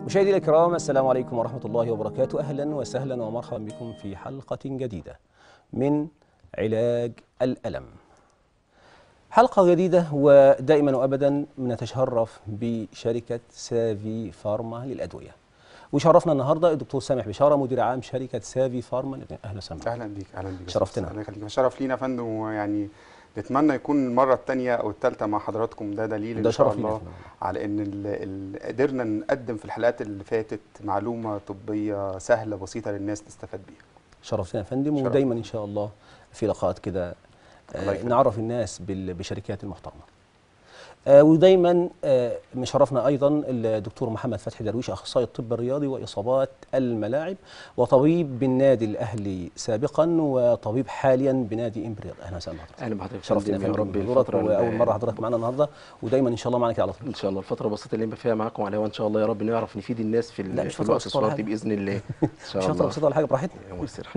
مشاهدينا الكرام السلام عليكم ورحمة الله وبركاته أهلا وسهلا ومرحبا بكم في حلقة جديدة من علاج الألم حلقة جديدة ودائما وأبدا نتشرف بشركة سافي فارما للأدوية وشرفنا النهارده الدكتور سامح بشاره مدير عام شركه سافي فارما اهلا وسهلا اهلا بيك اهلا بيك شرفتنا. الله يخليك شرف لينا يا فندم ويعني نتمنى يكون المره الثانيه او الثالثه مع حضراتكم ده دليل ده ان شاء شرف لينا الله يا فندم. على ان ال ال قدرنا نقدم في الحلقات اللي فاتت معلومه طبيه سهله بسيطه للناس تستفاد بيها شرفتنا يا فندم شرف. ودايما ان شاء الله في لقاءات كده الله آه يخليك. نعرف الناس بال- بالشركات المحترمه آه ودايما آه مشرفنا ايضا الدكتور محمد فتحي درويش اخصائي الطب الرياضي واصابات الملاعب وطبيب بالنادي الاهلي سابقا وطبيب حاليا بنادي امبريال اهلا وسهلا بحضرتك اهلا بحضرتك شرفتنا فندم. يا يا فندم رب بحضورك الفترة واول ال- مره حضرتك معانا النهارده ودايما ان شاء الله معانا على طول ان شاء الله الفتره البسيطه اللي فيها معاكم عليها وان شاء الله يا رب نعرف نفيد الناس في, لا، ال- مش في فترة الوقت بسيطة ولا الصلاتي حاجة. باذن الله ان شاء مش هطلع الله بسيطه ولا حاجه براحتنا يا ميسر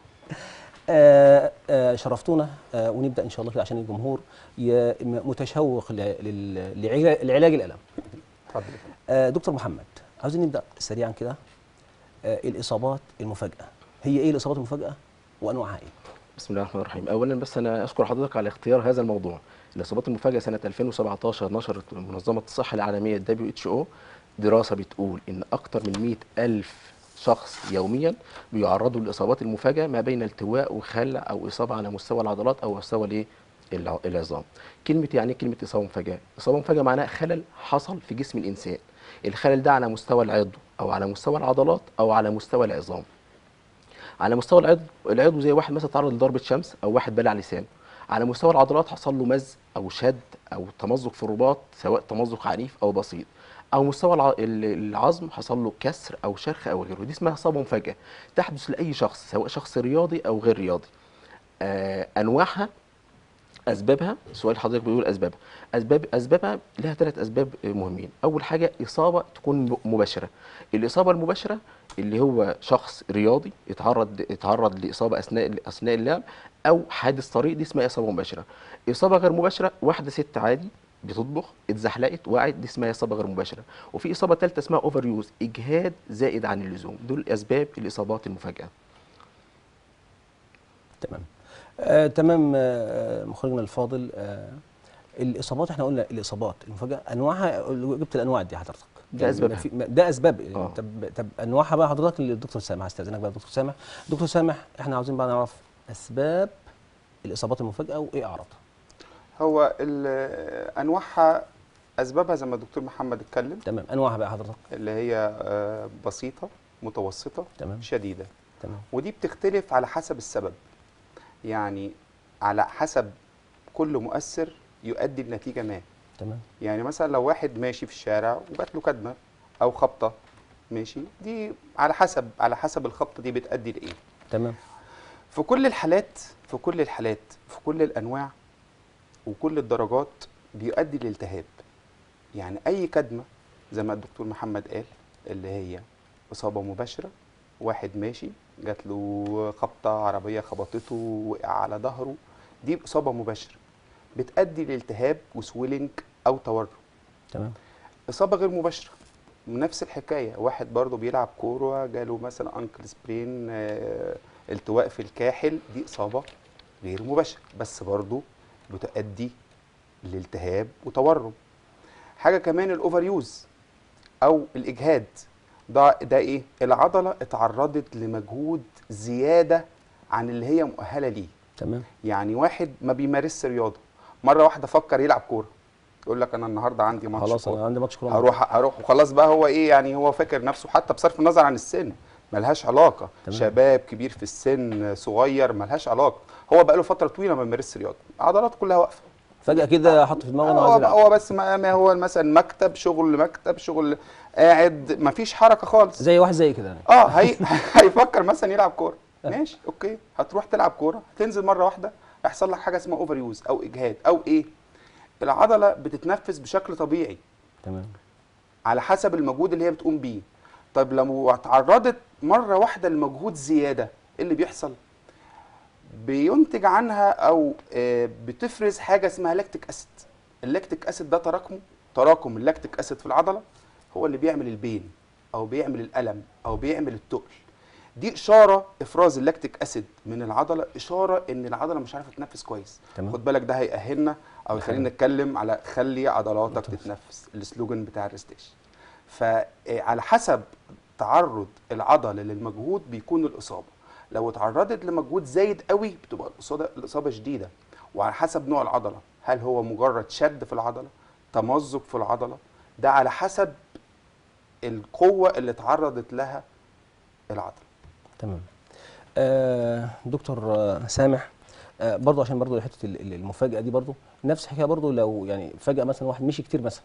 آه، آه، شرفتونا آه، ونبدا ان شاء الله كده عشان الجمهور ي- م- متشوق ل- لل- لعلا- لعلاج الالم اتفضل يا فندم. آه، دكتور محمد عاوزين نبدا سريعا كده آه، الاصابات المفاجاه هي ايه الاصابات المفاجاه وانواعها ايه بسم الله الرحمن الرحيم اولا بس انا اشكر حضرتك على اختيار هذا الموضوع الاصابات المفاجئه سنه 2017 نشرت منظمه الصحه العالميه دبليو اتش او دراسه بتقول ان اكثر من 100 الف شخص يوميا بيعرضوا للاصابات المفاجئه ما بين التواء وخلع او اصابه على مستوى العضلات او مستوى الايه الع- العظام كلمه يعني إيه كلمه اصابه مفاجئه اصابه مفاجئه معناها خلل حصل في جسم الانسان الخلل ده على مستوى العضو او على مستوى العضلات او على مستوى العظام على مستوى العضو العضو زي واحد مثلا تعرض لضربه شمس او واحد بلع لسانه على مستوى العضلات حصل له مز او شد او تمزق في الرباط سواء تمزق عنيف او بسيط او مستوى الع- ال- العظم حصل له كسر او شرخ او غيره دي اسمها اصابه مفاجئه تحدث لاي شخص سواء شخص رياضي او غير رياضي آه انواعها اسبابها سؤال حضرتك بيقول اسبابها اسباب اسبابها لها ثلاث اسباب مهمين اول حاجه اصابه تكون م- مباشره الاصابه المباشره اللي هو شخص رياضي اتعرض اتعرض لاصابه اثناء اثناء اللعب او حادث طريق دي اسمها اصابه مباشره اصابه غير مباشره واحده ست عادي بتطبخ اتزحلقت وقعت دي اسمها اصابه غير مباشره وفي اصابه ثالثه اسمها اوفر يوز اجهاد زائد عن اللزوم دول اسباب الاصابات المفاجئه تمام آه، تمام آه، مخرجنا الفاضل آه، الاصابات احنا قلنا الاصابات المفاجاه انواعها جبت الانواع دي حضرتك ده يعني أسبابها. ما في- ما- ده اسباب آه. طب طب انواعها بقى حضرتك للدكتور سامح استاذنك بقى دكتور سامح دكتور سامح احنا عاوزين بقى نعرف اسباب الاصابات المفاجاه وايه اعراضها هو ال- انواعها اسبابها زي ما الدكتور محمد اتكلم تمام انواعها بقى حضرتك اللي هي آه، بسيطه متوسطه تمام شديده تمام ودي بتختلف على حسب السبب يعني على حسب كل مؤثر يؤدي لنتيجه ما تمام يعني مثلا لو واحد ماشي في الشارع وجات له كدمه او خبطه ماشي دي على حسب على حسب الخبطه دي بتؤدي لايه تمام في كل الحالات في كل الحالات في كل الانواع وكل الدرجات بيؤدي لالتهاب يعني اي كدمه زي ما الدكتور محمد قال اللي هي اصابه مباشره واحد ماشي جات له خبطه عربيه خبطته وقع على ظهره دي اصابه مباشره بتؤدي لالتهاب وسويلنج او تورم تمام اصابه غير مباشره نفس الحكايه واحد برضه بيلعب كوره جاله مثلا انكل سبرين آه، التواء في الكاحل دي اصابه غير مباشره بس برضه بتؤدي لالتهاب وتورم حاجه كمان الاوفر يوز او الاجهاد ده ده ايه العضله اتعرضت لمجهود زياده عن اللي هي مؤهله ليه تمام يعني واحد ما بيمارسش رياضه مره واحده فكر يلعب كوره يقول لك انا النهارده عندي ماتش خلاص كورة. انا عندي ماتش كوره هروح هروح وخلاص بقى هو ايه يعني هو فاكر نفسه حتى بصرف النظر عن السن ملهاش علاقه تمام. شباب كبير في السن صغير ملهاش علاقه هو بقى له فتره طويله ما بيمارسش رياضه عضلاته كلها واقفه فجاه كده حط في دماغه انه عايز هو, يلعب. هو بس ما, ما هو مثلا مكتب شغل مكتب شغل قاعد ما فيش حركه خالص زي واحد زي كده يعني. اه هي هيفكر مثلا يلعب كوره ماشي اوكي هتروح تلعب كوره هتنزل مره واحده يحصل لك حاجه اسمها اوفر يوز او اجهاد او ايه العضله بتتنفس بشكل طبيعي تمام على حسب المجهود اللي هي بتقوم بيه طب لو اتعرضت مره واحده لمجهود زياده ايه اللي بيحصل بينتج عنها او آه، بتفرز حاجه اسمها لاكتيك اسيد اللاكتيك اسيد ده تراكمه تراكم اللاكتيك اسيد في العضله هو اللي بيعمل البين او بيعمل الالم او بيعمل التقل دي اشاره افراز اللاكتيك اسيد من العضله اشاره ان العضله مش عارفه تتنفس كويس تمام. خد بالك ده هيأهلنا او يخلينا نتكلم على خلي عضلاتك متنفس. تتنفس السلوجان بتاع الريستيشن فعلى حسب تعرض العضله للمجهود بيكون الاصابه لو اتعرضت لمجهود زايد قوي بتبقى الاصابه الاصابه شديده وعلى حسب نوع العضله هل هو مجرد شد في العضله تمزق في العضله ده على حسب القوه اللي اتعرضت لها العضله تمام آه دكتور آه سامح آه برضه عشان برضه حته ال- ال- المفاجاه دي برضه نفس الحكايه برضه لو يعني فجاه مثلا واحد مشي كتير مثلا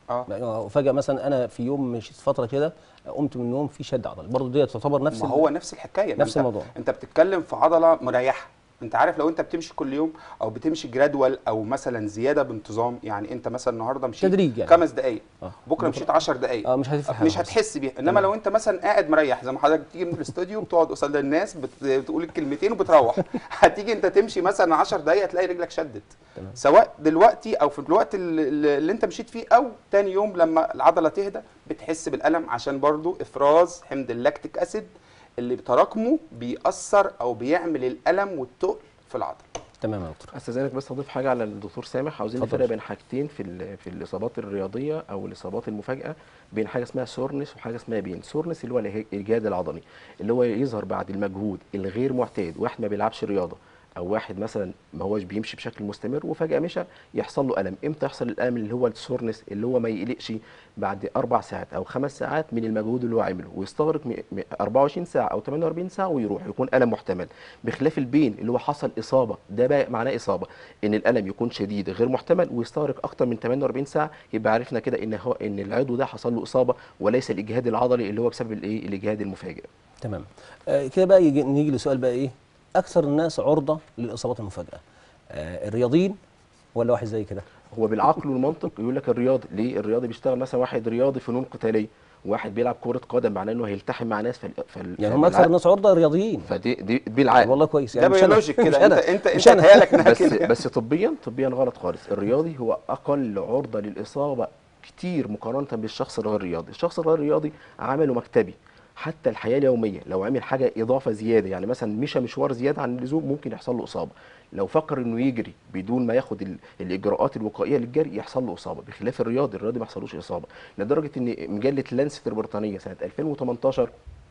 اه وفجاه مثلا انا في يوم مشيت فتره كده قمت من النوم في شد عضلي برضه دي تعتبر نفس ما ال- هو نفس الحكايه ما نفس انت الموضوع. انت بتتكلم في عضله مريحه انت عارف لو انت بتمشي كل يوم او بتمشي جرادوال او مثلا زياده بانتظام يعني انت مثلا النهارده مشيت تدريج يعني. خمس دقائق آه. بكره مشيت 10 دقائق اه مش هتفرق حاجة مش خالص. هتحس بيها انما لو انت مثلا قاعد مريح زي ما حضرتك تيجي من الاستوديو بتقعد قصاد الناس بت- بتقول الكلمتين وبتروح هتيجي انت تمشي مثلا 10 دقائق هتلاقي رجلك شدت تمام. سواء دلوقتي او في الوقت اللي, اللي انت مشيت فيه او تاني يوم لما العضله تهدى بتحس بالالم عشان برضو افراز حمض اللاكتيك اسيد اللي تراكمه بيأثر او بيعمل الالم والتقل في العضله تمام يا دكتور استاذنك بس اضيف حاجه على الدكتور سامح عاوزين اتفضل. نفرق بين حاجتين في ال- في الاصابات الرياضيه او الاصابات المفاجاه بين حاجه اسمها سورنس وحاجه اسمها بين سورنس اللي هو اله- الاجهاد العضلي اللي هو يظهر بعد المجهود الغير معتاد واحد ما بيلعبش رياضه او واحد مثلا ما هوش بيمشي بشكل مستمر وفجاه مشى يحصل له الم امتى يحصل الالم اللي هو السورنس اللي هو ما يقلقش بعد اربع ساعات او خمس ساعات من المجهود اللي هو عمله ويستغرق م- م- 24 ساعه او 48 ساعه ويروح يكون الم محتمل بخلاف البين اللي هو حصل اصابه ده بقى معناه اصابه ان الالم يكون شديد غير محتمل ويستغرق اكتر من 48 ساعه يبقى عرفنا كده ان هو ان العضو ده حصل له اصابه وليس الاجهاد العضلي اللي هو بسبب الايه الاجهاد المفاجئ تمام آه كده بقى يجي نيجي لسؤال بقى ايه اكثر الناس عرضه للاصابات المفاجئه آه الرياضيين ولا واحد زي كده هو بالعقل والمنطق يقول لك الرياضي ليه الرياضي بيشتغل مثلا واحد رياضي فنون قتاليه واحد بيلعب كره قدم معناه انه هيلتحم مع ناس فال... فال... يعني هم اكثر الناس عرضه رياضيين فدي دي بالعقل والله كويس ده يعني مش أنا. بيولوجيك مش كده انت أنا. انت مش انت أنا. هيالك انها بس كده بس طبيا طبيا غلط خالص الرياضي هو اقل عرضه للاصابه كتير مقارنه بالشخص الغير رياضي الشخص الغير رياضي عمله مكتبي حتى الحياه اليوميه لو عمل حاجه اضافه زياده يعني مثلا مشى مشوار زياده عن اللزوم ممكن يحصل له اصابه لو فكر انه يجري بدون ما ياخد ال- الاجراءات الوقائيه للجري يحصل له اصابه بخلاف الرياضي الرياضي ما يحصلوش اصابه لدرجه ان مجله لانست البريطانيه سنه 2018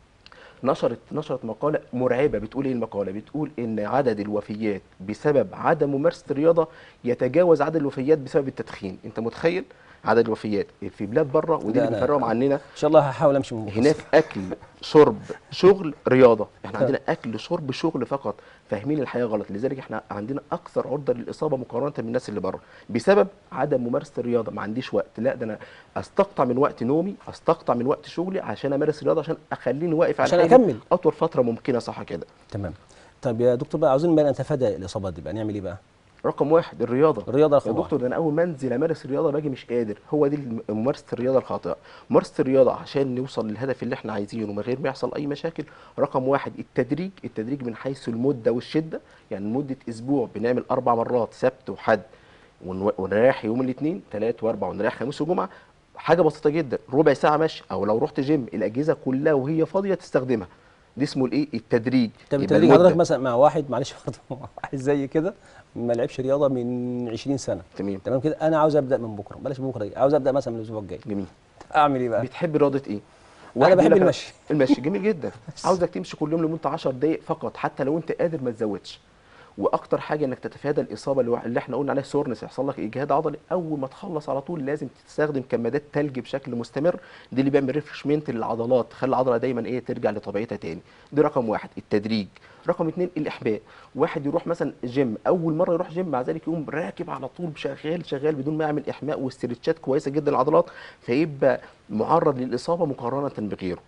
نشرت نشرت مقاله مرعبه بتقول ايه المقاله بتقول ان عدد الوفيات بسبب عدم ممارسه الرياضه يتجاوز عدد الوفيات بسبب التدخين انت متخيل عدد الوفيات في بلاد بره ودي لا، اللي أنا- بتفرقهم عننا ان شاء الله هحاول امشي من بكرة. هناك اكل شرب شغل رياضه احنا ف- عندنا اكل شرب شغل فقط فاهمين الحياه غلط لذلك احنا عندنا اكثر عرضه للاصابه مقارنه بالناس اللي بره بسبب عدم ممارسه الرياضه ما عنديش وقت لا ده انا استقطع من وقت نومي استقطع من وقت شغلي عشان امارس الرياضه عشان اخليني واقف على عشان حيلي أكمل. اطول فتره ممكنه صح كده تمام طب يا دكتور بقى عاوزين بقى نتفادى الاصابات دي بقى نعمل ايه بقى رقم واحد الرياضه الرياضه يا رقم واحد دكتور ده انا اول ما انزل امارس الرياضه باجي مش قادر هو دي الم- ممارسه الرياضه الخاطئه ممارسه الرياضه عشان نوصل للهدف اللي احنا عايزينه من غير ما يحصل اي مشاكل رقم واحد التدريج التدريج من حيث المده والشده يعني مده اسبوع بنعمل اربع مرات سبت وحد ون- ونريح يوم الاثنين ثلاث واربع ونريح خميس وجمعه حاجه بسيطه جدا ربع ساعه مشي او لو رحت جيم الاجهزه كلها وهي فاضيه تستخدمها دي اسمه الايه التدريج طب يبقى التدريج المدة. حضرتك مثلا مع واحد معلش برضه واحد زي كده ما لعبش رياضه من 20 سنه تمام تمام كده انا عاوز ابدا من بكره بلاش من بكره دي عاوز ابدا مثلا من الاسبوع الجاي جميل اعمل ايه بقى بتحب رياضه ايه انا واحد بحب يقول لك المشي المشي جميل جدا عاوزك تمشي كل يوم لمده 10 دقائق فقط حتى لو انت قادر ما تزودش واكتر حاجه انك تتفادى الاصابه اللي, اللي احنا قلنا عليها سورنس يحصل لك اجهاد عضلي اول ما تخلص على طول لازم تستخدم كمادات تلج بشكل مستمر دي اللي بيعمل ريفرشمنت للعضلات تخلي العضله دايما ايه ترجع لطبيعتها تاني دي رقم واحد التدريج رقم اتنين الاحباء واحد يروح مثلا جيم اول مره يروح جيم مع ذلك يقوم راكب على طول شغال شغال بدون ما يعمل احماء واسترتشات كويسه جدا للعضلات فيبقى معرض للاصابه مقارنه بغيره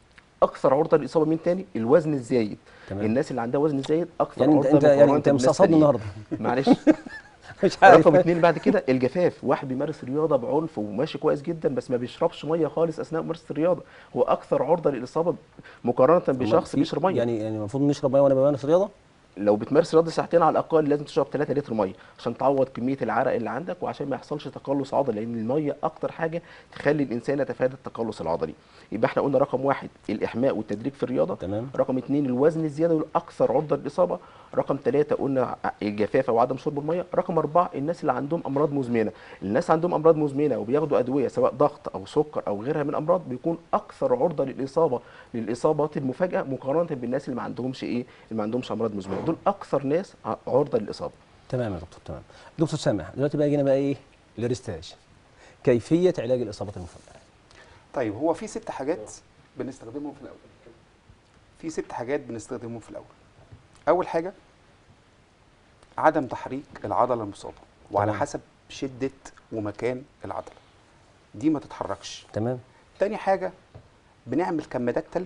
اكثر عرضه للاصابه مين تاني الوزن الزايد تمام. الناس اللي عندها وزن زايد اكثر يعني انت عرضه انت يعني مقارنة انت بالناس مستصدني التانيين. النهارده معلش مش عارف رقم اتنين بعد كده الجفاف واحد بيمارس رياضه بعنف وماشي كويس جدا بس ما بيشربش ميه خالص اثناء ممارسه الرياضه هو اكثر عرضه للاصابه مقارنه بشخص في- بيشرب ميه يعني يعني المفروض نشرب ميه وانا بمارس رياضه لو بتمارس رياضه ساعتين على الاقل لازم تشرب 3 لتر ميه عشان تعوض كميه العرق اللي عندك وعشان ما يحصلش تقلص عضلي لان الميه اكتر حاجه تخلي الانسان يتفادى التقلص العضلي يبقى احنا قلنا رقم واحد الاحماء والتدريج في الرياضه تمام رقم اثنين الوزن الزياده والاكثر عرضه للاصابه رقم ثلاثة قلنا الجفافه وعدم شرب الميه رقم أربعة الناس اللي عندهم امراض مزمنه الناس عندهم امراض مزمنه وبياخدوا ادويه سواء ضغط او سكر او غيرها من امراض بيكون اكثر عرضه للاصابه للاصابات المفاجئه مقارنه بالناس اللي ما عندهمش ايه اللي ما عندهمش امراض مزمنه دول اكثر ناس ع- عرضه للاصابه تمام يا دكتور تمام دكتور سامح دلوقتي بقى جينا بقى ايه الريستاج كيفيه علاج الاصابات المفاجئه طيب هو في ست حاجات بنستخدمهم في الاول في ست حاجات بنستخدمهم في الاول اول حاجه عدم تحريك العضله المصابه وعلى تمام. حسب شده ومكان العضله دي ما تتحركش تمام تاني حاجه بنعمل كمادات تلج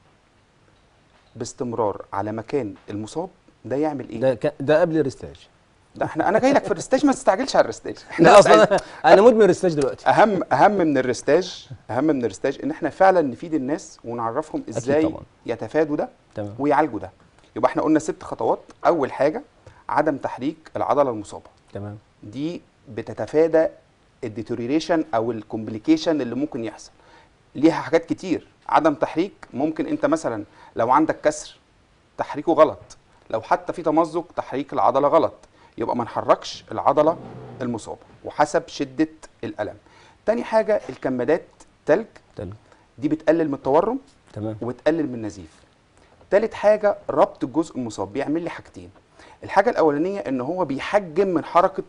باستمرار على مكان المصاب ده يعمل ايه ده ك... ده قبل الريستاج ده احنا انا جاي لك في الريستاج ما تستعجلش على الريستاج احنا لا بس عايز- اصلا انا مدمن ريستاج دلوقتي اهم اهم من الريستاج اهم من الريستاج ان احنا فعلا نفيد الناس ونعرفهم ازاي طبعاً. يتفادوا ده تمام ويعالجوا ده يبقى احنا قلنا ست خطوات اول حاجه عدم تحريك العضله المصابه تمام دي بتتفادى الديتوريريشن او الكومبليكيشن اللي ممكن يحصل ليها حاجات كتير عدم تحريك ممكن انت مثلا لو عندك كسر تحريكه غلط لو حتى في تمزق تحريك العضله غلط يبقى ما نحركش العضله المصابه وحسب شده الالم تاني حاجه الكمادات تلج تلج دي بتقلل من التورم تمام وبتقلل من النزيف تالت حاجه ربط الجزء المصاب بيعمل لي حاجتين الحاجه الاولانيه ان هو بيحجم من حركه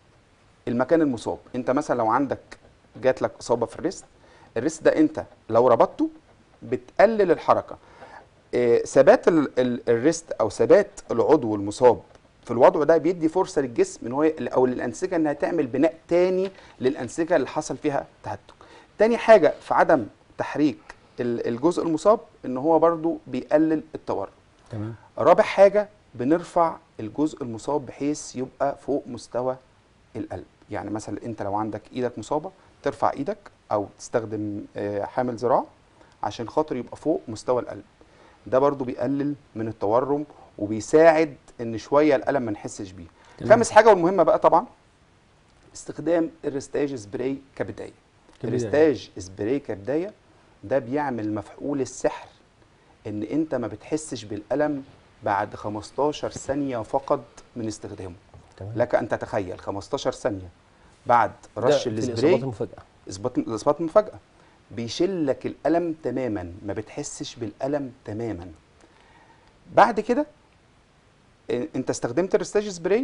المكان المصاب انت مثلا لو عندك جات لك اصابه في الريست الريست ده انت لو ربطته بتقلل الحركه آه، ثبات ال- ال- الريست او ثبات العضو المصاب في الوضع ده بيدي فرصه للجسم ان هو ي- او للانسجه انها تعمل بناء تاني للانسجه اللي حصل فيها تهتك تاني حاجه في عدم تحريك ال- الجزء المصاب ان هو برضو بيقلل التورم تمام رابع حاجه بنرفع الجزء المصاب بحيث يبقى فوق مستوى القلب يعني مثلا انت لو عندك ايدك مصابه ترفع ايدك او تستخدم آه، حامل ذراع عشان خاطر يبقى فوق مستوى القلب ده برضو بيقلل من التورم وبيساعد ان شويه الالم ما نحسش بيه تمام. خامس حاجه والمهمه بقى طبعا استخدام الريستاج سبراي كبدايه كبداية. الريستاج سبراي كبدايه ده بيعمل مفعول السحر ان انت ما بتحسش بالالم بعد 15 ثانيه فقط من استخدامه تمام لك ان تتخيل 15 ثانيه بعد ده رش في الاصابات السبراي المفاجئه اثبات الاصابات مفاجاه بيشيل لك الالم تماما ما بتحسش بالالم تماما بعد كده إن- انت استخدمت الريستاج سبراي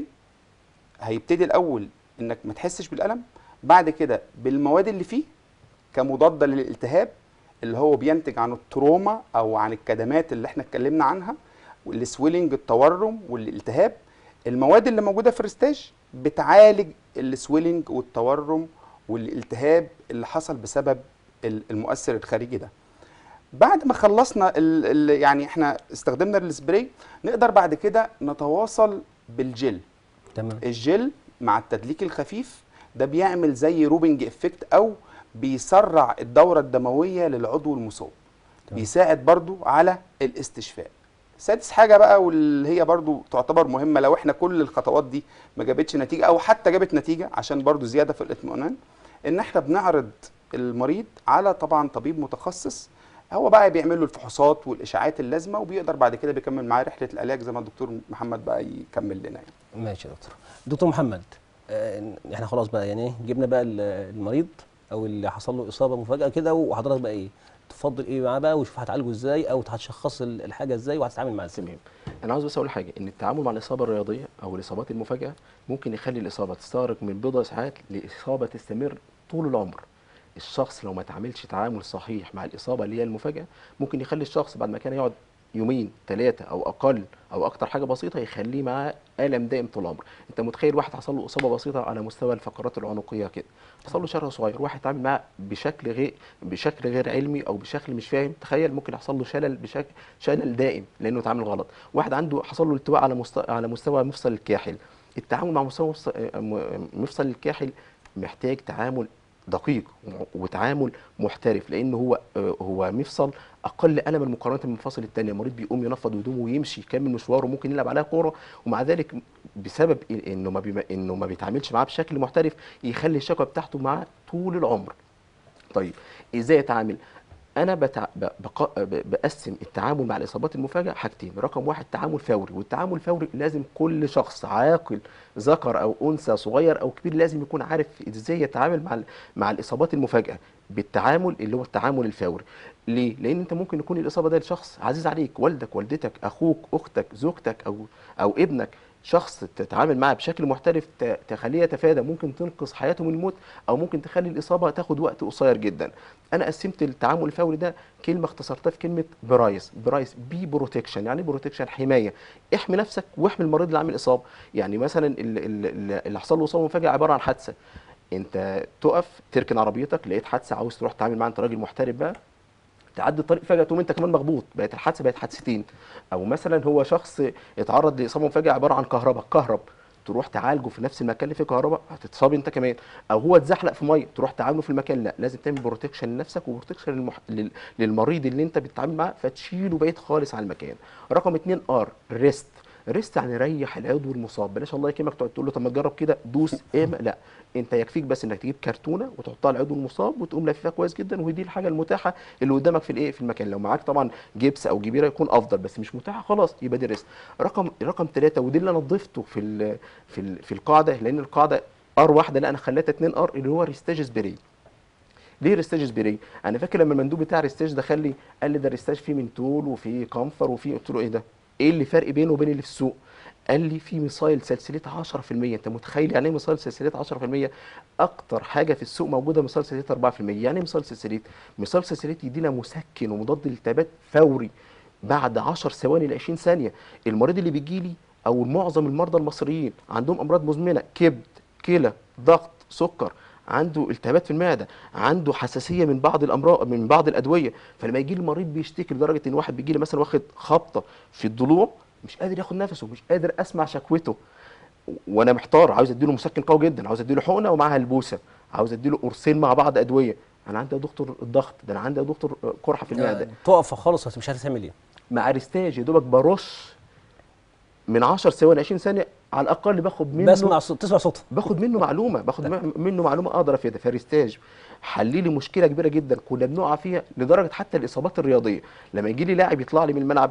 هيبتدي الاول انك ما تحسش بالالم بعد كده بالمواد اللي فيه كمضاده للالتهاب اللي هو بينتج عن التروما او عن الكدمات اللي احنا اتكلمنا عنها والسويلنج التورم والالتهاب المواد اللي موجوده في الريستاج بتعالج السويلنج والتورم والالتهاب اللي حصل بسبب ال- المؤثر الخارجي ده بعد ما خلصنا ال ال يعني احنا استخدمنا السبراي نقدر بعد كده نتواصل بالجل تمام الجل مع التدليك الخفيف ده بيعمل زي روبنج افكت او بيسرع الدوره الدمويه للعضو المصاب تمام. بيساعد برضو على الاستشفاء سادس حاجه بقى واللي هي برضو تعتبر مهمه لو احنا كل الخطوات دي ما جابتش نتيجه او حتى جابت نتيجه عشان برضو زياده في الاطمئنان ان احنا بنعرض المريض على طبعا طبيب متخصص هو بقى بيعمل له الفحوصات والاشاعات اللازمه وبيقدر بعد كده بيكمل معاه رحله العلاج زي ما الدكتور محمد بقى يكمل لنا يعني. ماشي يا دكتور دكتور محمد آه، احنا خلاص بقى يعني ايه جبنا بقى ال- المريض او اللي حصل له اصابه مفاجاه كده وحضرتك بقى ايه تفضل ايه معاه بقى وشوف هتعالجه ازاي او هتشخص ال- الحاجه ازاي وهتتعامل معاه ازاي تمام انا عاوز بس اقول حاجه ان التعامل مع الاصابه الرياضيه او الاصابات المفاجئه ممكن يخلي الاصابه تستغرق من بضع ساعات لاصابه تستمر طول العمر الشخص لو ما تعاملش تعامل صحيح مع الاصابه اللي هي المفاجاه ممكن يخلي الشخص بعد ما كان يقعد يومين ثلاثه او اقل او اكتر حاجه بسيطه يخليه معاه الم دائم طول العمر انت متخيل واحد حصل له اصابه بسيطه على مستوى الفقرات العنقيه كده حصل له شرخ صغير واحد اتعامل معاه بشكل غير بشكل غير علمي او بشكل مش فاهم تخيل ممكن يحصل له شلل بشكل شلل دائم لانه اتعامل غلط واحد عنده حصل له التواء على مستوى على مستوى مفصل الكاحل التعامل مع مستوى مفصل- م- مفصل الكاحل محتاج تعامل دقيق وتعامل محترف لان هو آه، هو مفصل اقل الما مقارنه بالمفاصل الثانيه المريض بيقوم ينفض هدومه ويمشي يكمل مشواره وممكن يلعب عليها كوره ومع ذلك بسبب انه ما بيما انه ما بيتعاملش معاه بشكل محترف يخلي الشكوى بتاعته معاه طول العمر طيب ازاي اتعامل انا بتع... ب... بق... ب... بقسم التعامل مع الاصابات المفاجئه حاجتين رقم واحد تعامل فوري والتعامل الفوري لازم كل شخص عاقل ذكر او انثى صغير او كبير لازم يكون عارف ازاي يتعامل مع ال... مع الاصابات المفاجئه بالتعامل اللي هو التعامل الفوري ليه لان انت ممكن يكون الاصابه ده لشخص عزيز عليك والدك والدتك اخوك اختك زوجتك او او ابنك شخص تتعامل معاه بشكل محترف ت- تخليه يتفادى ممكن تنقذ حياته من الموت او ممكن تخلي الاصابه تاخد وقت قصير جدا انا قسمت التعامل الفوري ده كلمه اختصرتها في كلمه برايس برايس بي بروتكشن يعني بروتكشن حمايه احمي نفسك واحمي المريض اللي عامل اصابه يعني مثلا ال- ال- ال- اللي حصل له اصابه مفاجئه عباره عن حادثه انت تقف تركن عربيتك لقيت حادثه عاوز تروح تتعامل معاها انت راجل محترف بقى تعدي الطريق فجاه تقوم انت كمان مخبوط بقت الحادثه بقت حادثتين او مثلا هو شخص اتعرض لاصابه مفاجئه عباره عن كهرباء كهرب تروح تعالجه في نفس المكان اللي فيه كهرباء هتتصاب انت كمان او هو اتزحلق في ميه تروح تعامله في المكان لا لازم تعمل بروتكشن لنفسك وبروتكشن للمح... لل... للمريض اللي انت بتتعامل معاه فتشيله بعيد خالص عن المكان رقم اتنين ار ريست ريست يعني ريح العضو المصاب بلاش الله يكرمك تقعد تقول له طب ما تجرب كده دوس ايه لا انت يكفيك بس انك تجيب كرتونه وتحطها على العضو المصاب وتقوم لففها كويس جدا ودي الحاجه المتاحه اللي قدامك في الايه في المكان لو معاك طبعا جبس او جبيره يكون افضل بس مش متاحه خلاص يبقى دي ريست رقم رقم ثلاثة ودي اللي انا ضفته في ال في ال في القاعده لان القاعده ار واحده لا انا خليتها 2 ار اللي هو ريستاج سبراي ليه ريستاج سبراي انا فاكر لما المندوب بتاع ريستاج دخل لي قال لي ده الريستاج فيه منتول وفيه كمفر وفيه قلت له ايه ده ايه اللي فرق بينه وبين اللي في السوق قال لي في ميثايل سلسليت 10% انت متخيل يعني ايه ميثايل سلسليت 10% اكتر حاجه في السوق موجوده ميثايل سلسليت 4% يعني ايه ميثايل سلسليت ميثايل سلسليت يدينا مسكن ومضاد للالتهابات فوري بعد 10 ثواني ل 20 ثانيه المريض اللي بيجي لي او معظم المرضى المصريين عندهم امراض مزمنه كبد كلى ضغط سكر عنده التهابات في المعده عنده حساسيه من بعض الامراض من بعض الادويه فلما يجي لي المريض بيشتكي لدرجه ان واحد بيجي لي مثلا واخد خبطه في الضلوع مش قادر ياخد نفسه مش قادر اسمع شكوته وانا محتار عاوز اديله مسكن قوي جدا عاوز اديله حقنه ومعاها البوسه عاوز اديله قرصين مع بعض ادويه انا عندي يا دكتور الضغط ده انا عندي يا دكتور قرحه في المعده تقف خالص بس مش عارف تعمل ايه مع ريستاج يا دوبك برش من 10 ثواني 20 ثانيه على الاقل باخد منه بسمع صوت تسمع صوتها باخد منه معلومه باخد م- منه معلومه اقدر افيدها فريستاج حل لي مشكله كبيره جدا كنا بنقع فيها لدرجه حتى الاصابات الرياضيه لما يجي لي لاعب يطلع لي من الملعب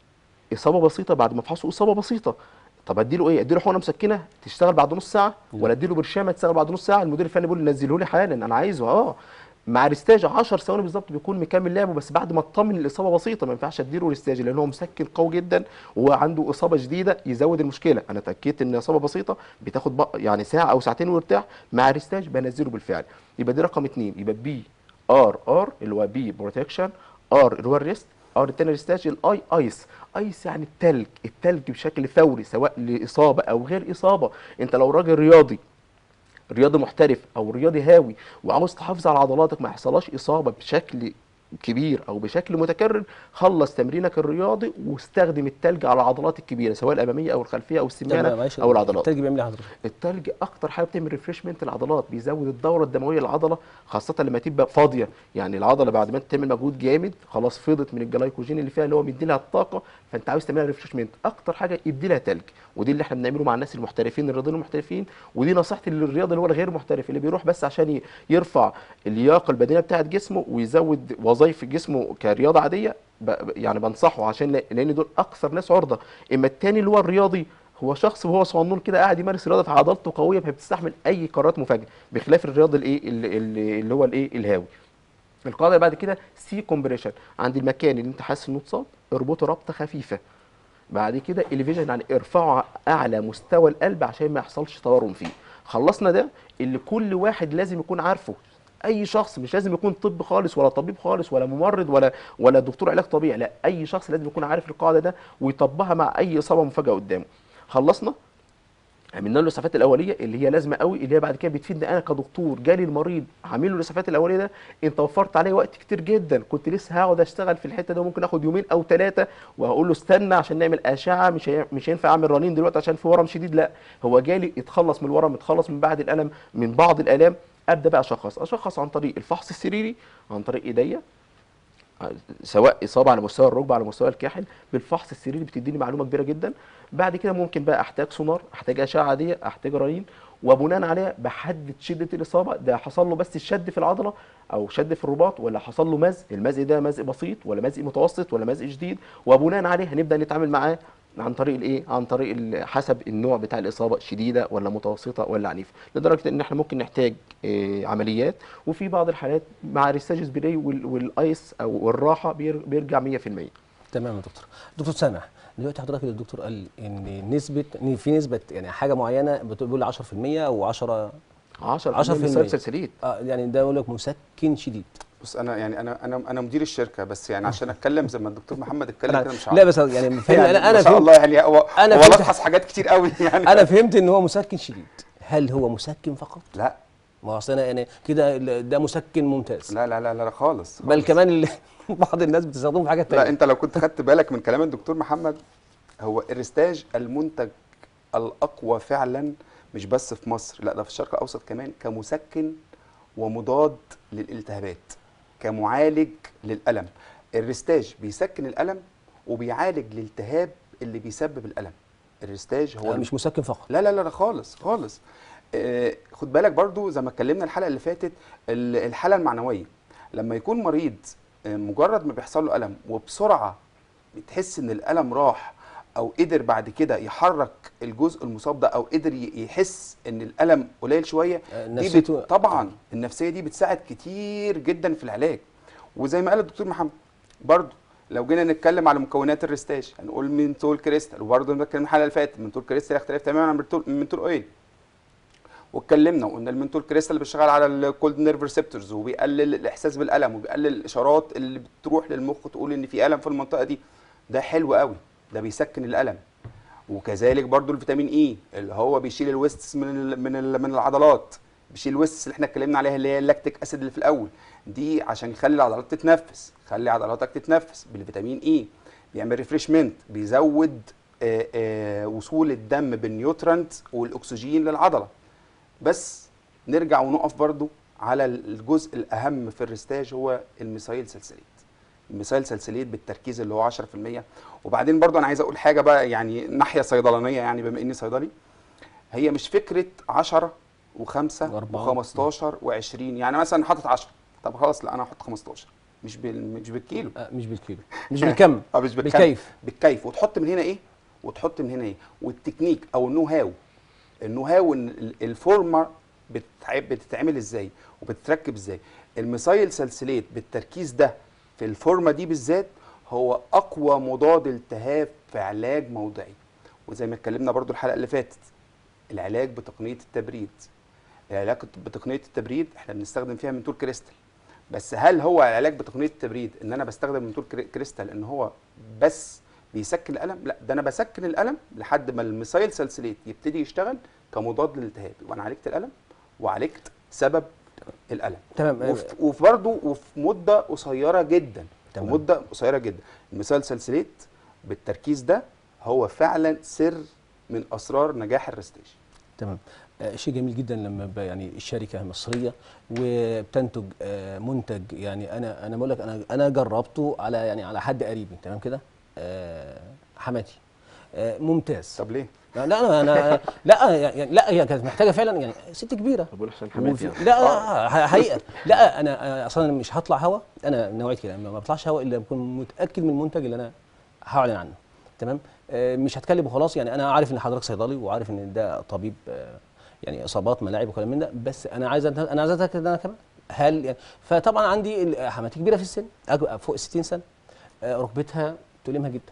اصابه بسيطه بعد ما افحصه اصابه بسيطه طب اديله ايه اديله حقنه مسكنه تشتغل بعد نص ساعه ولا اديله برشامه تشتغل بعد نص ساعه المدير الفني بيقول لي نزله لي حالا انا عايزه اه مع ريستاج 10 ثواني بالظبط بيكون مكمل لعبه بس بعد ما اطمن الاصابه بسيطه ما ينفعش اديله ريستاج لان هو مسكن قوي جدا وهو عنده اصابه شديده يزود المشكله انا اتاكدت ان اصابه بسيطه بتاخد بق- يعني ساعه او ساعتين ويرتاح مع ريستاج بنزله بالفعل يبقى دي رقم اثنين يبقى بي ار ار اللي هو بي بروتكشن ار اللي هو الريست ار التاني ريستاج الاي ايس ايس يعني التلج التلج بشكل فوري سواء لاصابه او غير اصابه انت لو راجل رياضي رياضي محترف او رياضي هاوي وعاوز تحافظ على عضلاتك ما يحصلهاش اصابه بشكل كبير او بشكل متكرر خلص تمرينك الرياضي واستخدم التلج على العضلات الكبيره سواء الاماميه او الخلفيه او السمانه معلش، او العضلات التلج بيعمل ايه حضرتك؟ التلج اكتر حاجه بتعمل ريفريشمنت العضلات بيزود الدوره الدمويه للعضله خاصه لما تبقى فاضيه يعني العضله بعد ما انت تعمل مجهود جامد خلاص فضت من الجلايكوجين اللي فيها اللي هو مدي لها الطاقه فانت عاوز تعملها ريفريشمنت اكتر حاجه ادي لها تلج ودي اللي احنا بنعمله مع الناس المحترفين الرياضيين المحترفين ودي نصيحتي للرياضي اللي هو الغير محترف اللي بيروح بس عشان ي- يرفع اللياقه البدنيه بتاعه جسمه ويزود وظائف جسمه كرياضه عاديه ب- ب- يعني بنصحه عشان ل- لان دول اكثر ناس عرضه اما التاني اللي هو الرياضي هو شخص وهو صغنون كده قاعد يمارس رياضه فعضلته قويه فبتستحمل اي قرارات مفاجئه بخلاف الرياضي الايه اللي, اللي اللي هو الايه الهاوي القاعده اللي بعد كده سي كومبريشن عند المكان اللي انت حاسس انه اتصاب اربطه ربطه خفيفه بعد كده الفيجن يعني ارفعه اعلى مستوى القلب عشان ما يحصلش تورم فيه خلصنا ده اللي كل واحد لازم يكون عارفه اي شخص مش لازم يكون طب خالص ولا طبيب خالص ولا ممرض ولا ولا دكتور علاج طبيعي لا اي شخص لازم يكون عارف القاعده ده ويطبقها مع اي اصابه مفاجاه قدامه خلصنا عملنا له الاسعافات الاوليه اللي هي لازمه قوي اللي هي بعد كده بتفيدني انا كدكتور جالي المريض عامل له الاسعافات الاوليه ده انت وفرت عليه وقت كتير جدا كنت لسه هقعد اشتغل في الحته ده ممكن اخد يومين او ثلاثه وهقول له استنى عشان نعمل اشعه مش هي... مش هينفع اعمل رنين دلوقتي عشان في ورم شديد لا هو جالي اتخلص من الورم اتخلص من بعد الالم من بعض الالام ابدا بقى اشخص اشخص عن طريق الفحص السريري عن طريق ايديا سواء اصابه على مستوى الركبه على مستوى الكاحل بالفحص السريري بتديني معلومه كبيره جدا بعد كده ممكن بقى احتاج سونار احتاج اشعه عاديه احتاج رنين وبناء عليها بحدد شده الاصابه ده حصل له بس الشد في العضله او شد في الرباط ولا حصل له مزق المزق ده مزق بسيط ولا مزق متوسط ولا مزق شديد وبناء عليه هنبدا نتعامل معاه عن طريق الايه عن طريق ال- حسب النوع بتاع الاصابه شديده ولا متوسطه ولا عنيفه لدرجه ان احنا ممكن نحتاج إيه عمليات وفي بعض الحالات مع ريستاج سبراي وال- والايس او الراحه بير- بيرجع 100% تمام يا دكتور دكتور سامح دلوقتي حضرتك الدكتور قال ان نسبه ان في نسبه يعني حاجه معينه بتقول 10% او 10 10 10% سلسلسليت اه يعني ده يقول لك مسكن شديد بص انا يعني انا انا انا مدير الشركه بس يعني عشان اتكلم زي ما الدكتور محمد اتكلم أنا كده مش لا بس يعني فهم يعني انا انا ما شاء فهمت الله يعني هو أنا هو فهمت- لخص حاجات كتير قوي يعني انا فهمت ان هو مسكن شديد هل هو مسكن فقط لا ما هو أصل انا يعني كده ال- ده مسكن ممتاز لا لا لا لا خالص بل خالص. كمان ال- بعض الناس بتستخدمه في حاجات لا تانية انت لو كنت خدت بالك من كلام الدكتور محمد هو الريستاج المنتج الاقوى فعلا مش بس في مصر لا ده في الشرق الاوسط كمان كمسكن ومضاد للالتهابات كمعالج للالم الريستاج بيسكن الالم وبيعالج الالتهاب اللي بيسبب الالم الريستاج هو آه، مش مسكن فقط لا لا لا لا خالص خالص آه خد بالك برضو زي ما اتكلمنا الحلقه اللي فاتت ال- الحاله المعنويه لما يكون مريض آه، مجرد ما بيحصل له الم وبسرعه بتحس ان الالم راح او قدر بعد كده يحرك الجزء المصاب ده او قدر ي- يحس ان الالم قليل شويه آه، دي نفسيته- بت... طبعا النفسيه دي بتساعد كتير جدا في العلاج وزي ما قال الدكتور محمد برضو لو جينا نتكلم على مكونات الريستاج هنقول منتول كريستال وبرضه بنتكلم الحلقه اللي فاتت منتول كريستال يختلف تماما عن منتول منتول اويل واتكلمنا وقلنا المنتول كريستال بيشتغل على الكولد نيرف ريسبتورز وبيقلل الاحساس بالالم وبيقلل الاشارات اللي بتروح للمخ تقول ان في الم في المنطقه دي ده حلو قوي ده بيسكن الالم وكذلك برضو الفيتامين اي اللي هو بيشيل الويستس من ال من ال من العضلات بيشيل الويستس اللي احنا اتكلمنا عليها اللي هي اللاكتيك اسيد اللي في الاول دي عشان يخلي العضلات تتنفس خلي عضلاتك تتنفس بالفيتامين اي بيعمل ريفريشمنت بيزود آه، آه، وصول الدم بالنيوترنت والاكسجين للعضله بس نرجع ونقف برضو على الجزء الاهم في الريستاج هو الميثايل سلسليت الميثايل سلسليت بالتركيز اللي هو 10% وبعدين برضو انا عايز اقول حاجه بقى يعني ناحيه صيدلانيه يعني بما اني صيدلي هي مش فكره 10 و5 وأربعة. و15 و20 يعني مثلا حاطط 10 طب خلاص لا انا هحط 15 مش بال مش بالكيلو آه، مش بالكيلو مش بالكم اه مش بالكم. بالكيف بالكيف وتحط من هنا ايه وتحط من هنا ايه والتكنيك او النو هاو النو هاو ان ال- الفورمه بتتع- بتتعمل ازاي وبتتركب ازاي الميثايل سلسليت بالتركيز ده في الفورمه دي بالذات هو اقوى مضاد التهاب في علاج موضعي وزي ما اتكلمنا برضو الحلقه اللي فاتت العلاج بتقنيه التبريد العلاج بتقنيه التبريد احنا بنستخدم فيها منتور كريستال بس هل هو العلاج بتقنيه التبريد ان انا بستخدم منتور كري- كريستال ان هو بس بيسكن الالم لا ده انا بسكن الالم لحد ما الميثايل سلسليت يبتدي يشتغل كمضاد للالتهاب يبقى انا عالجت الالم وعالجت سبب الالم تمام آه، وفي وفي برضه وفي مده قصيره جدا تمام. مده قصيره جدا الميثايل سلسليت بالتركيز ده هو فعلا سر من اسرار نجاح الريستيج تمام آه، شيء جميل جدا لما ب- يعني الشركه مصريه وبتنتج آه، منتج يعني انا انا بقول لك انا انا جربته على يعني على حد قريبي تمام كده آه، حماتي آه، ممتاز طب ليه؟ لا لا انا لا يعني لا هي كانت محتاجه فعلا يعني ست كبيره بقول حسين حمادي وفي- يعني. لا لا ح- حقيقه لا انا أنا اصلا مش هطلع هوا انا نوعيه كده ما بطلعش هوا الا بكون متاكد من المنتج اللي انا هعلن عنه تمام آه، مش هتكلم وخلاص يعني انا عارف ان حضرتك صيدلي وعارف ان ده طبيب آه، يعني اصابات ملاعب وكلام من ده بس انا عايز أت- انا عايز اتاكد ان انا كمان هل يعني فطبعا عندي ال- حماتي كبيره في السن أج- فوق 60 سنه آه، ركبتها تؤلمها جدا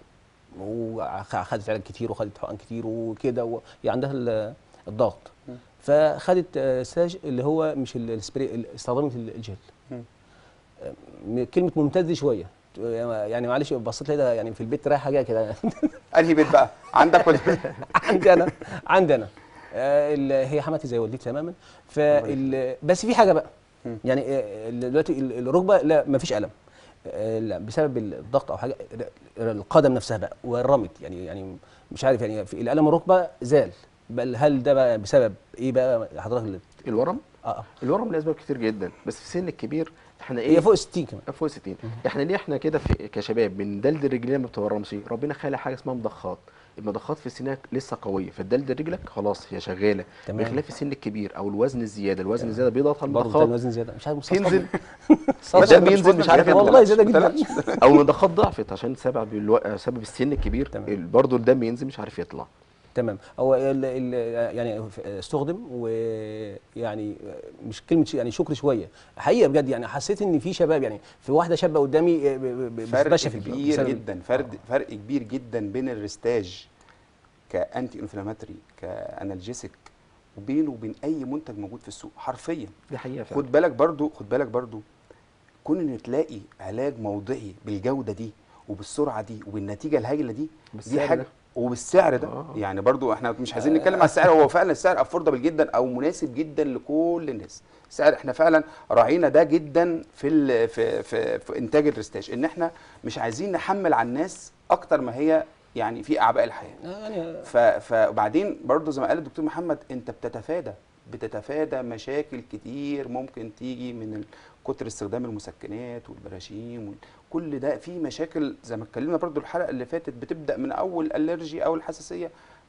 وخدت علاج كتير وخدت حقن كتير وكده و- هي عندها ال- الضغط مم. فخدت آه، ساج اللي هو مش ال- السبراي ال- استخدمت ال- الجل مم. آه، م- كلمه ممتاز دي شويه يعني معلش بصيت لقيتها يعني في البيت رايحه جايه كده انهي بيت بقى؟ عندك ولا عندي انا عندي انا آه، ال- هي حماتي زي والدتي تماما فال بس في حاجه بقى مم. يعني آه، ال- دلوقتي ال- الركبه لا ما فيش الم آه، لا بسبب الضغط او حاجه ر- القدم نفسها بقى ورمت يعني يعني مش عارف يعني في الالم الركبه زال بل هل ده بقى بسبب ايه بقى حضرتك اللي الورم اه الورم لاسباب كتير جدا بس في السن الكبير احنا ايه هي فوق 60 كمان فوق 60 احنا ليه احنا كده في- كشباب بندلدل رجلينا ما بتورمش ربنا خلق حاجه اسمها مضخات المضخات في سنك لسه قويه فتدلدل رجلك خلاص هي شغاله تمام. بخلاف السن الكبير او الوزن الزياده الوزن الزياده بيضغط على برضه تاني المضخات وزن زياده مش عارف تنزل صدق. ده بينزل مش عارف زيادة، يطلع. والله زياده ما جدا تقلقش. او المضخات ضعفت عشان سبب الو... سبب السن الكبير تمام. برضه الدم ينزل مش عارف يطلع تمام هو ال ال يعني استخدم ويعني مش كلمه ش- يعني شكر شويه حقيقه بجد يعني حسيت ان في شباب يعني في واحده شابه قدامي ب- ب- ب- فرق بتمشى في البيت كبير بسبب- جدا فرق فرق كبير جدا بين الريستاج كانتي انفلاماتوري كانالجيسيك وبينه وبين اي منتج موجود في السوق حرفيا دي حقيقه فعلا خد بالك برضو خد بالك برضو كون ان تلاقي علاج موضعي بالجوده دي وبالسرعه دي وبالنتيجه الهائله دي دي بالسعر حاجه ده. وبالسعر ده آه. يعني برضو احنا مش عايزين نتكلم على السعر هو فعلا السعر افوردبل جدا او مناسب جدا لكل الناس السعر احنا فعلا راعينا ده جدا في ال في في, في انتاج الريستاج ان احنا مش عايزين نحمل على الناس اكتر ما هي يعني في اعباء الحياه يعني ف- فبعدين برضو زي ما قال الدكتور محمد انت بتتفادى بتتفادى مشاكل كتير ممكن تيجي من ال- كتر استخدام المسكنات والبراشيم وال- كل ده في مشاكل زي ما اتكلمنا برضو الحلقه اللي فاتت بتبدا من اول الالرجي او الحساسيه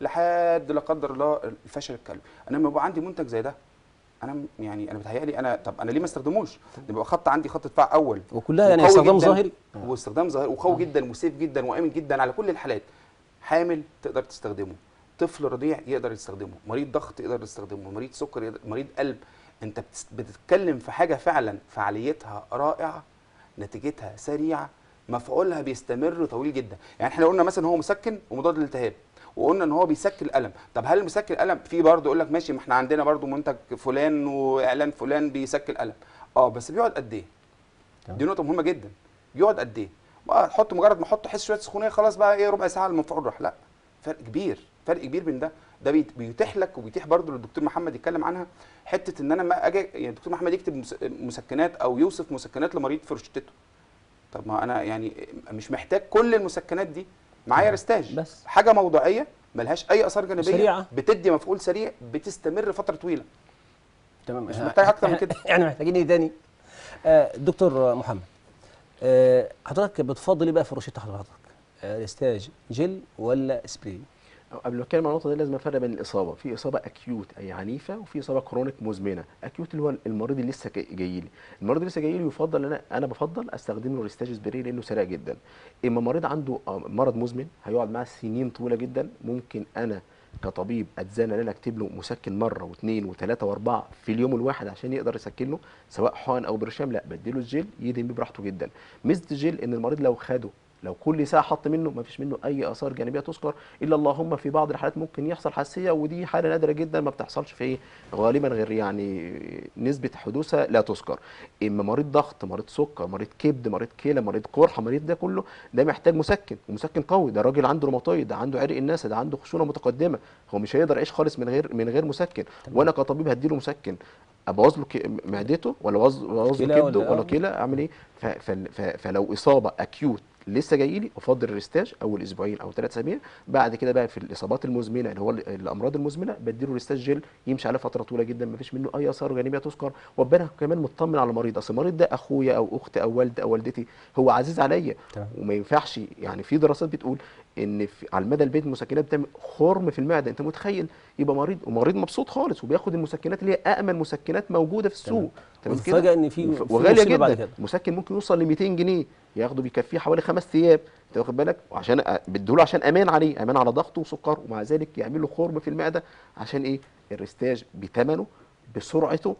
لحد لا قدر الله الفشل الكلوي انا لما يبقى عندي منتج زي ده انا م- يعني انا بتهيألي انا طب انا ليه ما استخدموش يبقى خط عندي خط دفاع اول وكلها يعني وقوي استخدام جداً، ظاهري واستخدام ظاهري وقوي جدا وسيف جدا وامن جدا على كل الحالات حامل تقدر تستخدمه طفل رضيع يقدر يستخدمه مريض ضغط يقدر يستخدمه مريض سكر يقدر مريض قلب انت بتس- بتتكلم في حاجه فعلا فعاليتها رائعه نتيجتها سريعه مفعولها بيستمر طويل جدا يعني احنا قلنا مثلا هو مسكن ومضاد للالتهاب وقلنا ان هو بيسكن الالم طب هل مسكن الالم في برضه يقول لك ماشي ما احنا عندنا برضه منتج فلان واعلان فلان بيسكن الالم اه بس بيقعد قد ايه تمام. دي نقطه مهمه جدا بيقعد قد ايه بقى تحط مجرد ما احط حس شويه سخونيه خلاص بقى ايه ربع ساعه المفعول راح لا فرق كبير فرق كبير بين ده ده بيت- بيتيح لك وبيتيح برضه للدكتور محمد يتكلم عنها حته ان انا ما اجي يعني الدكتور محمد يكتب مس- مسكنات او يوصف مسكنات لمريض في روشتته طب ما انا يعني مش محتاج كل المسكنات دي معايا ريستاج بس. حاجه موضعيه ملهاش اي اثار جانبيه سريعة. بتدي مفعول سريع بتستمر فتره طويله تمام مش إحنا- محتاج أكتر من إحنا- كده. احنا محتاجين ايه تاني آه دكتور محمد آه حضرتك بتفضل ايه بقى في روشته حضرتك آه ريستاج جل ولا سبراي قبل ما اتكلم عن النقطه دي لازم افرق بين الاصابه في اصابه اكيوت اي عنيفه وفي اصابه كرونيك مزمنه اكيوت اللي هو المريض اللي لسه جاي جاي لي المريض اللي لسه جاي لي يفضل انا انا بفضل استخدم له ريستاج سبراي لانه سريع جدا اما مريض عنده آه، مرض مزمن هيقعد معاه سنين طويله جدا ممكن انا كطبيب اتزنى ان انا اكتب له مسكن مره واثنين وثلاثه واربعه في اليوم الواحد عشان يقدر يسكن له سواء حقن او برشام لا بديله الجل يدم بيه براحته جدا ميزه الجل ان المريض لو خده لو كل ساعه حط منه ما فيش منه اي اثار جانبيه تذكر الا اللهم في بعض الحالات ممكن يحصل حساسيه ودي حاله نادره جدا ما بتحصلش في ايه غالبا غير يعني نسبه حدوثها لا تذكر اما مريض ضغط مريض سكر مريض كبد مريض كلى مريض قرحه مريض ده كله ده محتاج مسكن ومسكن قوي ده راجل عنده روماتويد ده عنده عرق الناس ده عنده خشونه متقدمه هو مش هيقدر يعيش خالص من غير من غير مسكن وانا كطبيب هديله مسكن ابوظ له ك- معدته ولا ابوظ ابوظ كلى له كبده ولا- ولا آه. كلى اعمل ايه ف- فل- ف- فلو اصابه اكيوت لسه جاي لي افضل الريستاج اول اسبوعين او ثلاث اسابيع بعد كده بقى في الاصابات المزمنه اللي هو ال- الامراض المزمنه بديله ريستاج جل يمشي عليه فتره طويله جدا ما فيش منه اي اثار جانبيه تذكر وابقى انا كمان مطمن على المريض اصل المريض ده اخويا او اختي او والد او والدتي هو عزيز عليا تمام. وما ينفعش يعني في دراسات بتقول ان في على المدى البعيد المسكنات بتعمل خرم في المعده انت متخيل يبقى مريض ومريض مبسوط خالص وبياخد المسكنات اللي هي امن مسكنات موجوده في السوق تمام كده وتفاجأ إن في- وف- في وغاليه مصيبة بعد جدا كده. مسكن ممكن يوصل ل 200 جنيه ياخده بيكفيه حوالي خمس ايام انت واخد بالك وعشان أ- بيديله عشان امان عليه امان على ضغطه وسكر ومع ذلك يعمل له خرم في المعده عشان ايه الريستاج بثمنه بسرعته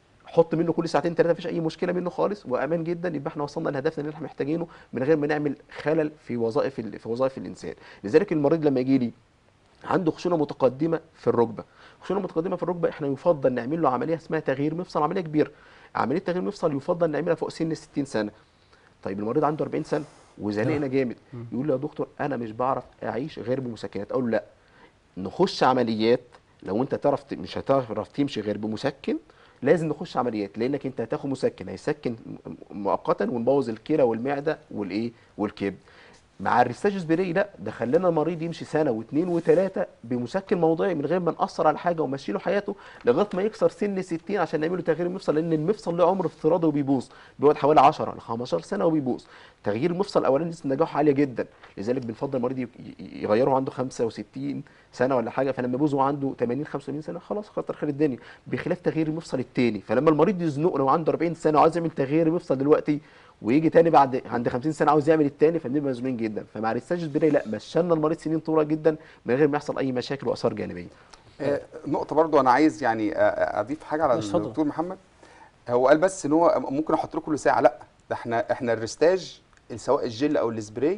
حط منه كل ساعتين ثلاثه مفيش اي مشكله منه خالص وامان جدا يبقى احنا وصلنا لهدفنا اللي احنا محتاجينه من غير ما نعمل خلل في وظائف ال- في وظائف الانسان لذلك المريض لما يجي لي عنده خشونه متقدمه في الركبه خشونه متقدمه في الركبه احنا يفضل نعمل له عمليه اسمها تغيير مفصل عمليه كبيره عمليه تغيير مفصل يفضل نعملها فوق سن 60 سنه طيب المريض عنده 40 سنه وزنقنا جامد يقول لي يا دكتور انا مش بعرف اعيش غير بمسكنات اقول له لا نخش عمليات لو انت تعرف ت- مش هتعرف تمشي غير بمسكن لازم نخش عمليات لانك انت هتاخد مسكن هيسكن م- مؤقتا ونبوظ الكلى والمعده والايه والكبد مع الريستاج سبراي لا ده خلانا المريض يمشي سنه واثنين وثلاثه بمسكن موضعي من غير ما ناثر على حاجه ومشي له حياته لغايه ما يكسر سن 60 عشان نعمل له تغيير المفصل لان المفصل له عمر افتراضي وبيبوظ بيقعد حوالي 10 ل 15 سنه وبيبوظ تغيير المفصل الاولاني نسبه نجاحه عاليه جدا لذلك بنفضل المريض ي- ي- يغيره عنده 65 سنه ولا حاجه فلما يبوظ وهو عنده 80 85 سنه خلاص كتر خير الدنيا بخلاف تغيير المفصل الثاني فلما المريض يزنقه لو عنده 40 سنه وعايز يعمل تغيير المفصل دلوقتي ويجي تاني بعد عند 50 سنه عاوز يعمل التاني فبنبقى مزنوقين جدا فمع الريستاج سبراي لا مشينا المريض سنين طويله جدا من غير ما يحصل اي مشاكل واثار جانبيه آه، نقطة برضو أنا عايز يعني آه، آه، أضيف حاجة على اتفضل. الدكتور محمد هو قال بس إن هو ممكن أحط له كل ساعة لا ده إحنا إحنا الريستاج سواء الجل أو السبراي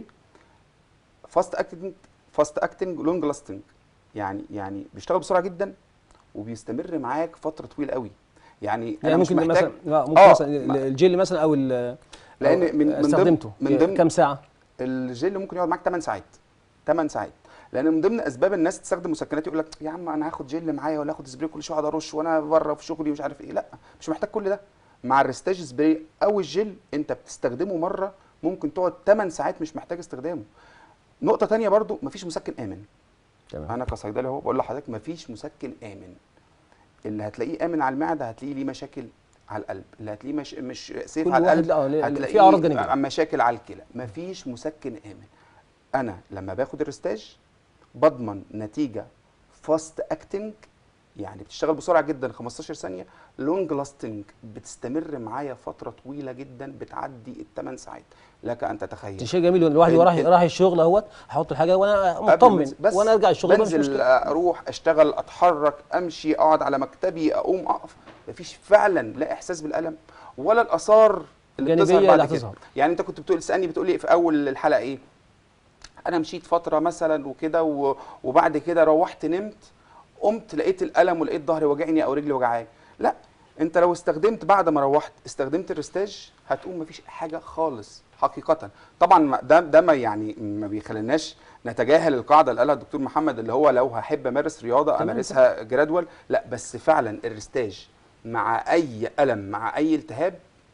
فاست أكتنج فاست أكتنج لونج لاستنج يعني يعني بيشتغل بسرعة جدا وبيستمر معاك فترة طويلة قوي يعني يعني مش ممكن محتاج- مثلا آه، ممكن آه، مثلا ما- الجل مثلا او ال- لأن أو من- من ضمن- استخدمته من ضمن- كم ساعه الجل ممكن يقعد معاك 8 ساعات 8 ساعات لان من ضمن اسباب الناس تستخدم مسكنات يقول لك يا عم انا هاخد جل معايا ولا هاخد سبراي كل شويه اقعد ارش وانا بره في شغلي مش عارف ايه لا مش محتاج كل ده مع الريستاج سبراي او الجل انت بتستخدمه مره ممكن تقعد 8 ساعات مش محتاج استخدامه نقطه تانية برضو مفيش مسكن امن تمام انا كصيدلي اهو بقول لحضرتك مفيش مسكن امن اللي هتلاقيه امن على المعده هتلاقيه ليه مشاكل على القلب اللي هتلاقيه مش مش سيف كل على واحد القلب لا، لا، هتلاقيه في أعراض جانبية. مشاكل على الكلى مفيش مسكن امن انا لما باخد الريستاج بضمن نتيجه فاست اكتنج يعني بتشتغل بسرعه جدا 15 ثانيه لونج لاستنج بتستمر معايا فتره طويله جدا بتعدي الثمان ساعات لك ان تتخيل ده شيء جميل الواحد ال- راح ال- راح الشغل اهوت هحط الحاجه وانا قبل ما مطمن انزل- بس وانا ارجع الشغل مفيش بنزل مشكله اروح اشتغل اتحرك امشي اقعد على مكتبي اقوم اقف مفيش فعلا لا احساس بالالم ولا الاثار اللي الجانبية بتظهر بعد اللي كده هتظهر. يعني انت كنت بتقول تسالني بتقول لي في اول الحلقه ايه انا مشيت فتره مثلا وكده و- وبعد كده روحت نمت قمت لقيت الالم ولقيت ظهري وجعني او رجلي وجعاني لا انت لو استخدمت بعد ما روحت استخدمت الريستاج هتقوم مفيش حاجه خالص حقيقه طبعا ما- ده ده ما يعني ما بيخليناش نتجاهل القاعده اللي قالها الدكتور محمد اللي هو لو هحب امارس رياضه تمام. امارسها جرادوال لا بس فعلا الريستاج مع اي الم مع اي التهاب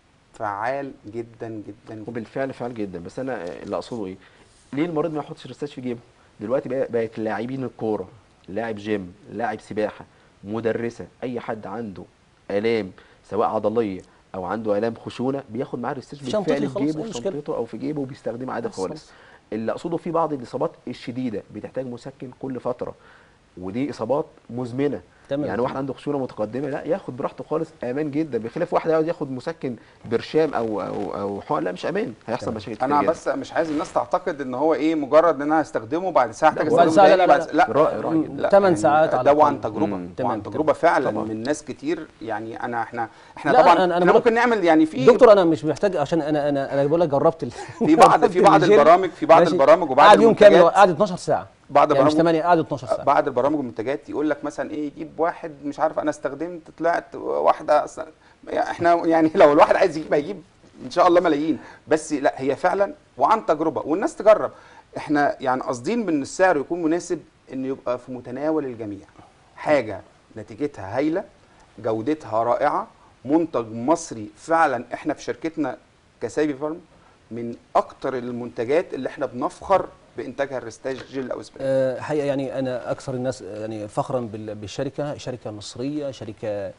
فعال جدا جدا, جداً. وبالفعل فعال جدا بس انا اللي اقصده ايه ليه المريض ما يحطش ريستاج في جيبه دلوقتي بقى- بقت لاعبين الكوره لاعب جيم لاعب سباحه مدرسه اي حد عنده الام سواء عضليه او عنده الام خشونه بياخد معاه الريستاج في شنطتي بالفعل في خلاص، جيبه أي في مشكلة. شنطته او في جيبه وبيستخدمه عادي بس خالص خلاص. اللي اقصده في بعض الاصابات الشديده بتحتاج مسكن كل فتره ودي اصابات مزمنه تمام. يعني واحد عنده خشونه متقدمه لا ياخد براحته خالص امان جدا بخلاف واحد يقعد ياخد مسكن برشام او او او حقن لا مش امان هيحصل تمام. مشاكل كتير انا جدا. بس مش عايز الناس تعتقد ان هو ايه مجرد ان انا هستخدمه بعد ساعه احتاج بعد استخدمه ساعة لا، تاني لا، بعد- لا. لا رائع رائع جدا لا، تمن يعني ساعات على ده الأقل. وعن تجربه مم. تمام، وعن تمام. تجربه فعلا طبعاً. من ناس كتير يعني انا احنا احنا لا، طبعا أنا- أنا احنا بقول- ممكن نعمل يعني في دكتور انا مش محتاج عشان انا انا انا بقول لك جربت ال... في بعض في بعض الجل. البرامج في بعض ماشي. البرامج وبعض قعد يوم كامل المنتجات- قعد 12 ساعه بعض يعني مش برامج 8 قعد 12 ساعه بعد البرامج والمنتجات يقول لك مثلا ايه يجيب واحد مش عارف انا استخدمت طلعت واحده أصلاً- يعني احنا يعني لو الواحد عايز يجيب هيجيب ان شاء الله ملايين بس لا هي فعلا وعن تجربه والناس تجرب احنا يعني قاصدين من السعر يكون مناسب انه يبقى في متناول الجميع حاجه نتيجتها هايله جودتها رائعه منتج مصري فعلا احنا في شركتنا كسابي فارم من اكتر المنتجات اللي احنا بنفخر بانتاجها الريستاج جل او سبراي آه، حقيقه يعني انا اكثر الناس آه، يعني فخرا بال- بالشركه شركه مصريه شركه آه،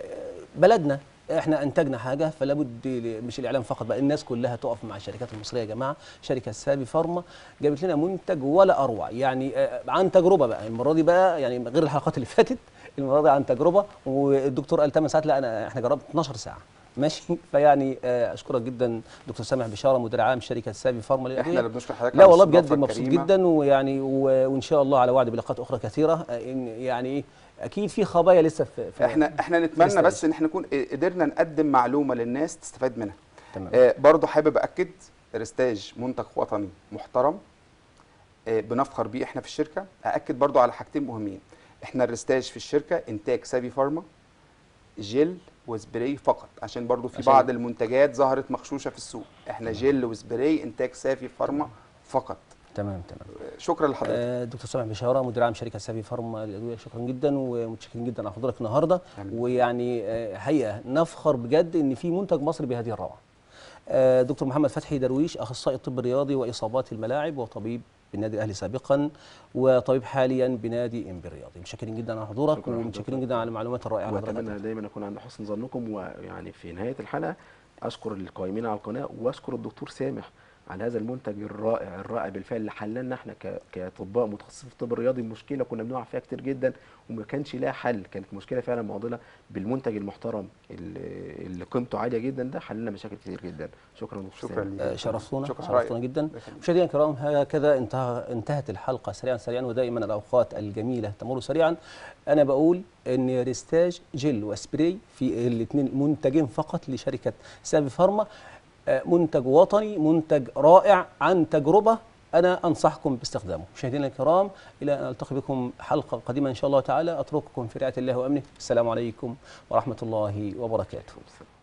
بلدنا احنا انتجنا حاجه فلا بد ل- مش الاعلام فقط بقى الناس كلها تقف مع الشركات المصريه يا جماعه شركه سابي فارما جابت لنا منتج ولا اروع يعني آه، عن تجربه بقى المره دي بقى يعني غير الحلقات اللي فاتت المره دي عن تجربه والدكتور قال 8 ساعات لا انا احنا جربت 12 ساعه ماشي فيعني آه، اشكرك جدا دكتور سامح بشاره مدير عام شركه سابي فارما احنا للأدوية. اللي بنشكر حضرتك لا على والله بجد الاستضافة مبسوط الكريمة. جدا ويعني و- وان شاء الله على وعد بلقاءات اخرى كثيره آه، إن يعني ايه اكيد في خبايا لسه في, في احنا احنا نتمنى الاستاذ. بس ان احنا نكون قدرنا نقدم معلومه للناس تستفاد منها تمام آه برضو حابب اكد ريستاج منتج وطني محترم آه بنفخر بيه احنا في الشركه ااكد برضو على حاجتين مهمين احنا الريستاج في الشركه انتاج سابي فارما جل وسبراي فقط عشان برضو في عشان- بعض المنتجات ظهرت مغشوشه في السوق احنا جل وسبراي انتاج سافي فارما فقط تمام تمام آه، شكرا لحضرتك آه، دكتور سامح بشاره مدير عام شركه سابي فارما للادويه شكرا جدا ومتشكرين جدا على حضورك النهارده تمام. ويعني آه، حقيقه نفخر بجد ان في منتج مصري بهذه الروعه آه، دكتور محمد فتحي درويش اخصائي الطب الرياضي واصابات الملاعب وطبيب بالنادي الاهلي سابقا وطبيب حاليا بنادي انبي الرياضي متشكرين جدا على حضورك شكراً ومتشكرين حضرتك. جدا على المعلومات الرائعه اللي حضرتك واتمنى دايما اكون عند حسن ظنكم ويعني في نهايه الحلقه اشكر القائمين على القناه واشكر الدكتور سامح على هذا المنتج الرائع الرائع بالفعل اللي حللنا احنا ك- كاطباء متخصصين في الطب الرياضي مشكله كنا بنقع فيها كتير جدا وما كانش لها حل كانت مشكله فعلا معضله بالمنتج المحترم اللي, اللي قيمته عاليه جدا ده حللنا مشاكل كتير جدا شكرا دكتور شكرا سامح. ليك آه، شرفتونا شكرا شرفتونا رأيك. جدا الله يخليك. مشاهدينا الكرام هكذا انتهى انتهت الحلقه سريعا سريعا ودائما الاوقات الجميله تمر سريعا انا بقول ان ريستاج جل وسبراي في الاثنين منتجين فقط لشركه سافي فارما آه، منتج وطني منتج رائع عن تجربه انا انصحكم باستخدامه مشاهدينا الكرام الى ان التقي بكم حلقه قادمه ان شاء الله تعالى اترككم في رعايه الله وامنه السلام عليكم ورحمه الله وبركاته السلام.